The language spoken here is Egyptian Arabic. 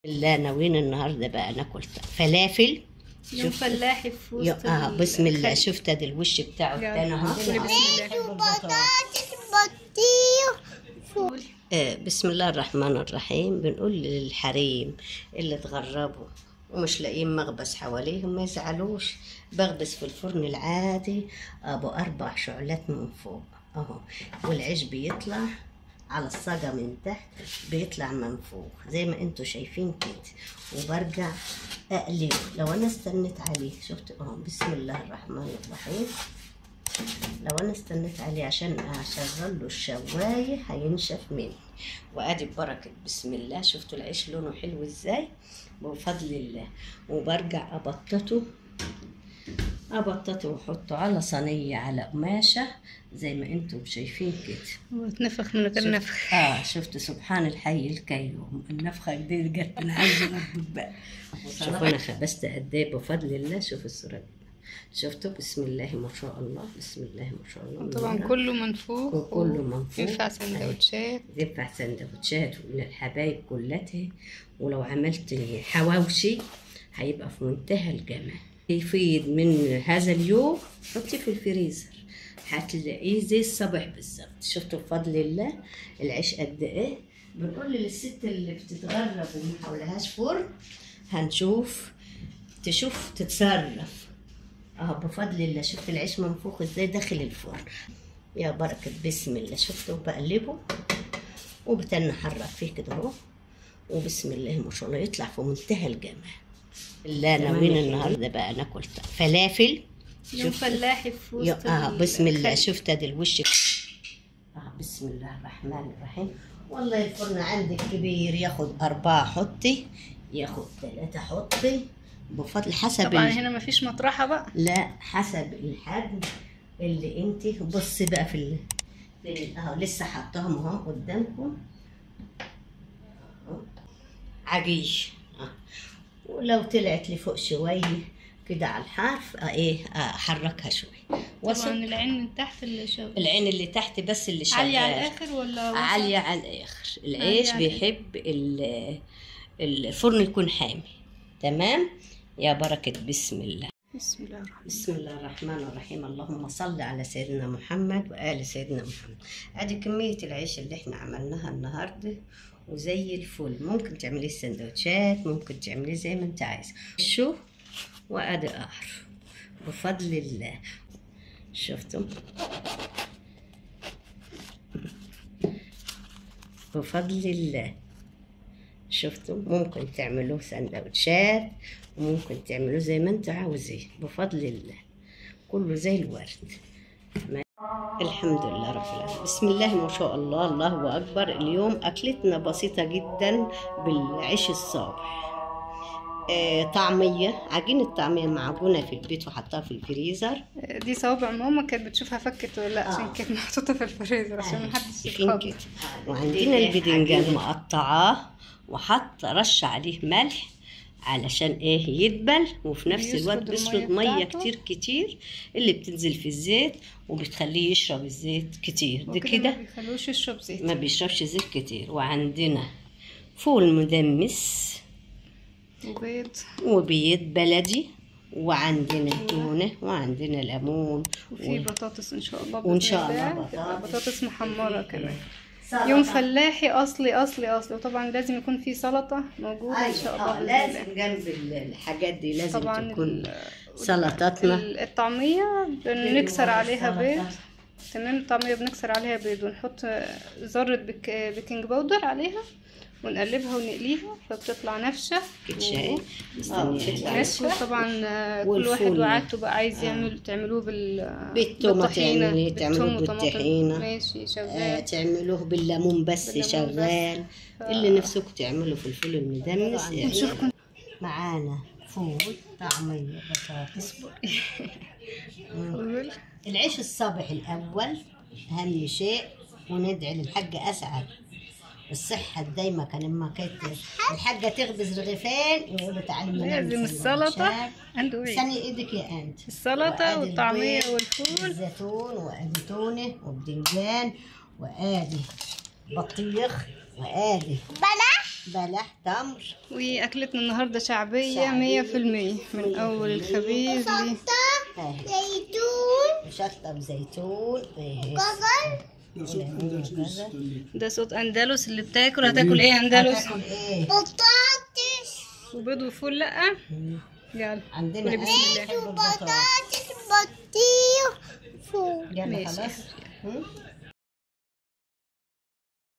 لا ناويين النهارده بقى ناكل فلافل يوم شوف- فلاحي في وسط يا- اه بسم الله الخليج. شفت ادي الوش بتاعه يلا، التاني اهو قولي بسم الله. بطاطس بطيخ قولي. آه، بسم الله الرحمن الرحيم بنقول للحريم اللي اتغربوا ومش لاقيين مغبس حواليهم ما يزعلوش بغبس في الفرن العادي ابو اربع شعلات من فوق اهو والعيش بيطلع على الصاجة من تحت بيطلع من فوق زي ما انتوا شايفين كده وبرجع اقلبه لو انا استنيت عليه شفت اهو بسم الله الرحمن الرحيم لو انا استنيت عليه عشان اشغل له الشوايه هينشف مني وادي ببركه بسم الله شفتوا العيش لونه حلو ازاي بفضل الله وبرجع ابطته ابطته واحطه على صينيه على قماشه زي ما انتم شايفين كده وتنفخ من غير نفخ اه شفت سبحان الحي القيوم النفخه دي جت من عايزه نطبخ بقى شوفوا انا خبزت قد ايه بفضل الله شوف الصوره دي شفتوا بسم الله ما شاء الله بسم الله ما شاء الله طبعا منورة. كله منفوخ وكله منفوخ. ينفع سندوتشات ينفع سندوتشات وللحبايب كلتها ولو عملت حواوشي هيبقى في منتهى الجمال يفيد من هذا اليوم حطيه في الفريزر هتلاقيه زي الصبح بالظبط شفتوا بفضل الله العيش قد ايه بنقول للست اللي بتتغرب وما حولهاش فرن هنشوف تشوف تتصرف اه بفضل الله شفت العيش منفوخ ازاي داخل الفرن يا بركة بسم الله شفتوا بقلبه وبتن حرك فيه كده اهو وبسم الله ما شاء الله يطلع في منتهى الجمال لا ناويين النهارده بقى ناكل فلافل يوم شوف- فلاحي في يا- وسط اه بسم الله الخليج. شفت ادي الوش اه بسم الله الرحمن الرحيم والله الفرن عندك كبير ياخد أربعة حطي ياخد ثلاثة حطي بفضل حسب طبعا ال- هنا مفيش مطرحة بقى لا حسب الحجم اللي انت بصي بقى في ال... في ال- اهو لسه حطاهم اهو قدامكم أهو. عجيش اه ولو طلعت لفوق شويه كده على الحرف اه ايه اه حركها شويه طبعا وسط العين من تحت اللي شو... العين اللي تحت بس اللي شغال عالية على الآخر ولا وسط؟ عالية على الآخر العيش على بيحب ال- الفرن يكون حامي تمام يا بركة بسم الله بسم الله الرحمن بسم الله الرحمن الرحيم اللهم صل على سيدنا محمد وآل سيدنا محمد ادي كمية العيش اللي احنا عملناها النهاردة وزي الفل ممكن تعمليه سندوتشات ممكن تعمليه زي ما انت عايز شو وادي اخر بفضل الله شفتم بفضل الله شفتم ممكن تعملوه سندوتشات وممكن تعملوه زي ما انتوا عاوزين بفضل الله كله زي الورد ما- الحمد لله رب العالمين بسم الله ما شاء الله الله أكبر اليوم أكلتنا بسيطة جدا بالعيش الصابح آه طعمية عجينة طعمية معجونة في البيت وحطها في الفريزر دي صوابع ماما كانت بتشوفها فكت ولا لا آه. عشان كانت محطوطة في الفريزر عشان محدش شايفين يخبط كده وعندنا البدنجان مقطعاه وحط رش عليه ملح علشان ايه يدبل وفي نفس يسرد الوقت المية بيسرد ميه بتاعته. كتير كتير اللي بتنزل في الزيت وبتخليه يشرب الزيت كتير ده وكده ما كده بيخلوش يشرب زيت ما بيشربش زيت كتير وعندنا فول مدمس وبيض وبيض بلدي وعندنا تونة وعندنا ليمون وفي بطاطس ان شاء الله وإن بإذن شاء الله تبقى بطاطس. بطاطس محمرة كمان سلطة. يوم فلاحي اصلي اصلي اصلي وطبعا لازم يكون في سلطة موجودة ان شاء الله آه، بإذن لازم الله جنب ال- الحاجات دي لازم طبعا تكون ال- سلطاتنا ال- الطعمية بنكسر عليها السلطة. بيض تمام الطعمية بنكسر عليها بيض ونحط ذرة بيك... بيكنج باودر عليها ونقلبها ونقليها فبتطلع نافشة كتشاي و- ناشفة طبعا آه، كل واحد والفول. وعادته بقى عايز يعمل تعملوه بال بالتومة بالطحينة. تعمليه، تعملوه بالثوم وطماطم. بالطحينة. ماشي آه شغال تعملوا بالليمون بس بالليمون شغال بس. اللي نفسكم تعملوا في الفول المدمس يعني. نشوفكم معانا فول طعمية بطاطس فول. العيش الصبح الأول أهم شيء وندعي للحاجة أسعد الصحة دايما كان لما كانت الحاجة تخبز رغيفين يقولوا تعالوا نعمل لازم السلطة سندوتشات. عنده ايه استني ايدك يا انت السلطة وآدي والطعمية البيض والفول والزيتون وادي تونه وبدنجان وادي بطيخ وادي بلح بلح تمر واكلتنا النهارده شعبيه شعبية. مية في المية من اول الخبيز ل- شطة اهي زيتون شطه بزيتون اهي جزر جزر. ده صوت اندلس اللي بتاكل هتاكل ايه يا اندلس هتاكل ايه بطاطس وبيض وفول لا يلا عندنا قولي بسم أهل الله بيحبوا البطاطس بطاطس بطيخ فول يلا ماشي. خلاص هم؟